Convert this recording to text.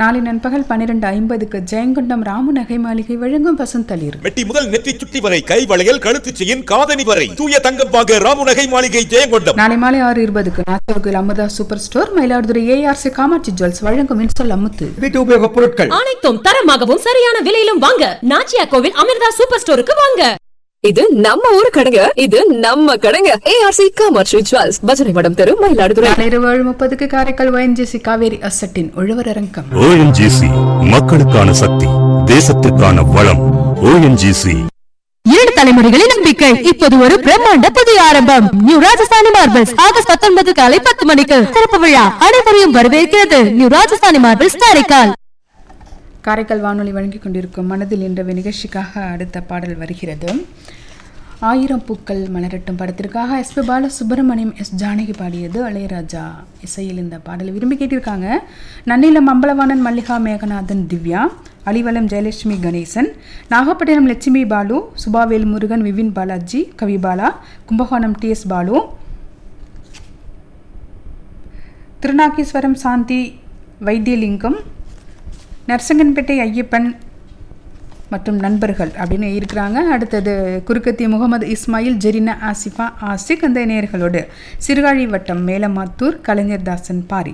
நாளை நண்பகல் பன்னிரண்டு ஐம்பதுக்கு ஜெயங்கொண்டம் ராமு நகை மாளிகை வழங்கும் பசுந்தளிர் மெட்டி முதல் நெற்றி சுட்டி வரை கை வளையல் கழுத்து செயின் காதணி வரை தூய தங்கம் வாங்க ராமுநகை மாளிகை ஜெயங்கொண்டம் நாளை மாலை ஆறு இருபதுக்கு Nagercoil Amudha super store Mayiladuthurai ARC Kamatchi jewels வழங்கும் இன்ஸ்டால் அமுத்து வீட்டு உபயோகப் பொருட்கள் அனைத்தும் தரமாகவும் சரியான விலையிலும் வாங்க நாச்சியா கோவில் அமிர்தா சூப்பர் ஸ்டோருக்கு வாங்க இது நம்ம ஊரு கடைங்க இது நம்ம கடைங்க ஏஆர்சி காமர்ஷி ஜுவல்ஸ் பஜனை மடம் தெரு மயிலாடுதுறை நாளை இரவு ஏழு முப்பதுக்கு காரைக்கால் ஒயன்ஜிசி காவேரி அசட்டின் உழவர் அரங்கம் ஓஎன்ஜிசி மக்களுக்கான சக்தி தேசத்துக்கான வளம் ஓஎன்ஜிசி இரண்டு தலைமுறைகளின் நம்பிக்கை இப்போது ஒரு பிரம்மாண்ட புதிய ஆரம்பம் நியூ ராஜஸ்தானி மார்பிள்ஸ் ஆகஸ்ட் பத்தொன்பது காலை பத்து மணிக்கு திறப்பு விழா அனைவரையும் வரவேற்கிறது நியூ ராஜஸ்தானி மார்பிள்ஸ் காரைக்கால் காரைக்கால் வானொலி வழங்கிக் கொண்டிருக்கும் மனதில் என்ற நிகழ்ச்சிக்காக அடுத்த பாடல் வருகிறது ஆயிரம் பூக்கள் மலரட்டும் படத்திற்காக S P Balasubrahmanyam S Janaki பாடியது இளையராஜா இசையில் இந்த பாடலை விரும்பி கேட்டிருக்காங்க நன்னிலம் அம்பலவாணன் மல்லிகா மேகநாதன் திவ்யா அலிவலம் ஜெயலட்சுமி கணேசன் நாகப்பட்டினம் லட்சுமி பாலு சுபாவேல் முருகன் விபின் பாலாஜி கவிபாலா கும்பகோணம் டி எஸ் பாலு திருநாகேஸ்வரம் சாந்தி வைத்தியலிங்கம் நரசங்கன்பேட்டை ஐயப்பன் மற்றும் நண்பர்கள் அப்படின்னு இருக்கிறாங்க அடுத்தது குறுக்கத்தி முகமது இஸ்மாயில் ஜெரினா ஆசிஃபா ஆசிக் அந்த நேயர்களோடு சிறுகாழி வட்டம் மேலமாத்தூர் கலைஞர் தாசன் பாரி